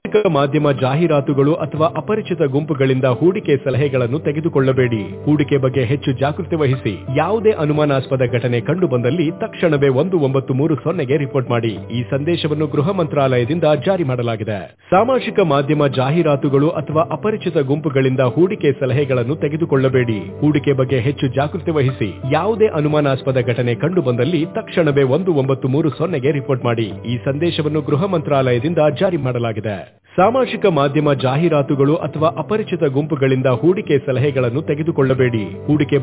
ಮಾಧ್ಯಮ ಜಾಹೀರಾತುಗಳು ಅಥವಾ ಅಪರಿಚಿತ ಗುಂಪುಗಳಿಂದ ಹೂಡಿಕೆ ಸಲಹೆಗಳನ್ನು ತೆಗೆದುಕೊಳ್ಳಬೇಡಿ ಹೂಡಿಕೆ ಬಗ್ಗೆ ಹೆಚ್ಚು ಜಾಗೃತಿ ವಹಿಸಿ ಯಾವುದೇ ಅನುಮಾನಾಸ್ಪದ ಘಟನೆ ಕಂಡು ಬಂದಲ್ಲಿ ತಕ್ಷಣವೇ ಒಂದು ಒಂಬತ್ತು ಮೂರು ಸೊನ್ನೆಗೆ ರಿಪೋರ್ಟ್ ಮಾಡಿ ಈ ಸಂದೇಶವನ್ನು ಗೃಹ ಮಂತ್ರಾಲಯದಿಂದ ಜಾರಿ ಮಾಡಲಾಗಿದೆ ಸಾಮಾಜಿಕ ಮಾಧ್ಯಮ ಜಾಹೀರಾತುಗಳು ಅಥವಾ ಅಪರಿಚಿತ ಗುಂಪುಗಳಿಂದ ಹೂಡಿಕೆ ಸಲಹೆಗಳನ್ನು ತೆಗೆದುಕೊಳ್ಳಬೇಡಿ ಹೂಡಿಕೆ ಬಗ್ಗೆ ಹೆಚ್ಚು ಜಾಗೃತಿ ವಹಿಸಿ ಯಾವುದೇ ಅನುಮಾನಾಸ್ಪದ ಘಟನೆ ಕಂಡು ಬಂದಲ್ಲಿ ತಕ್ಷಣವೇ ಒಂದು ಒಂಬತ್ತು ಮೂರು ಸೊನ್ನೆಗೆ ರಿಪೋರ್ಟ್ ಮಾಡಿ ಈ ಸಂದೇಶವನ್ನು ಗೃಹ ಮಂತ್ರಾಲಯದಿಂದ ಜಾರಿ ಮಾಡಲಾಗಿದೆ ಸಾಮಾಜಿಕ ಮಾಧ್ಯಮ ಜಾಹೀರಾತುಗಳು ಅಥವಾ ಅಪರಿಚಿತ ಗುಂಪುಗಳಿಂದ ಹೂಡಿಕೆ ಸಲಹೆಗಳನ್ನು ತೆಗೆದುಕೊಳ್ಳಬೇಡಿ ಹೂಡಿಕೆ